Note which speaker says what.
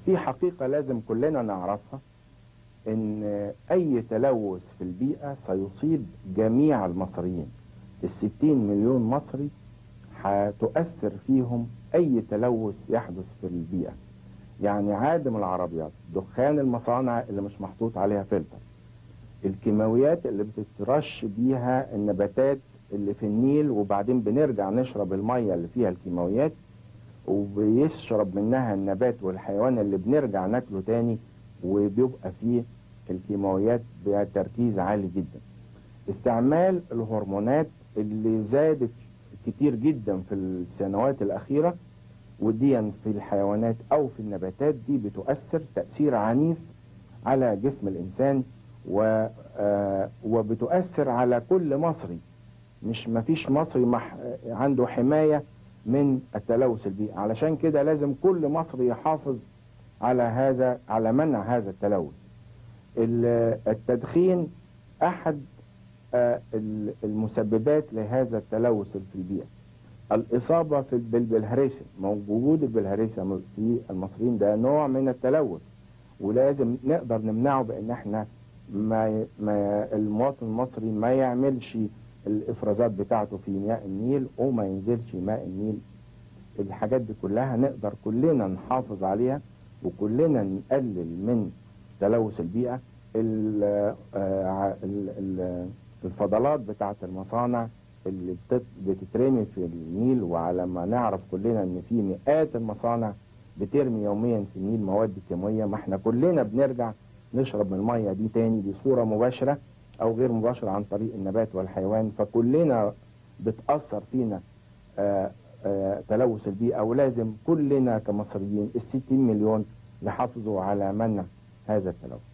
Speaker 1: في حقيقة لازم كلنا نعرفها ان اي تلوث في البيئة سيصيب جميع المصريين الستين مليون مصري هتؤثر فيهم اي تلوث يحدث في البيئة يعني عادم العربيات دخان المصانع اللي مش محطوط عليها فلتر الكيماويات اللي بتترش بيها النباتات اللي في النيل وبعدين بنرجع نشرب المية اللي فيها الكيماويات وبيشرب منها النبات والحيوان اللي بنرجع ناكله تاني وبيبقى فيه الكيماويات بتركيز عالي جدا استعمال الهرمونات اللي زادت كتير جدا في السنوات الأخيرة ودي في الحيوانات أو في النباتات دي بتؤثر تأثير عنيف على جسم الإنسان و آه وبتؤثر على كل مصري مش مفيش مصري مح عنده حماية من التلوث البيئي علشان كده لازم كل مصري يحافظ على هذا على منع هذا التلوث التدخين أحد المسببات لهذا التلوث في البيئة الإصابة في بالبلهارسيا موجود البلهارسيا في المصريين ده نوع من التلوث ولازم نقدر نمنعه بأن احنا ما, ما المواطن المصري ما يعملش الإفرازات بتاعته في مياه النيل وما ينزلش ماء النيل الحاجات دي كلها نقدر كلنا نحافظ عليها وكلنا نقلل من تلوث البيئة الفضلات بتاعة المصانع اللي بتترمي في النيل وعلى ما نعرف كلنا ان في مئات المصانع بترمي يوميا في النيل مواد كيماويه ما احنا كلنا بنرجع نشرب من الميه دي تاني بصوره مباشره او غير مباشره عن طريق النبات والحيوان فكلنا بتاثر فينا آآ آآ تلوث البيئه ولازم كلنا كمصريين ال 60 مليون يحافظوا على منع هذا التلوث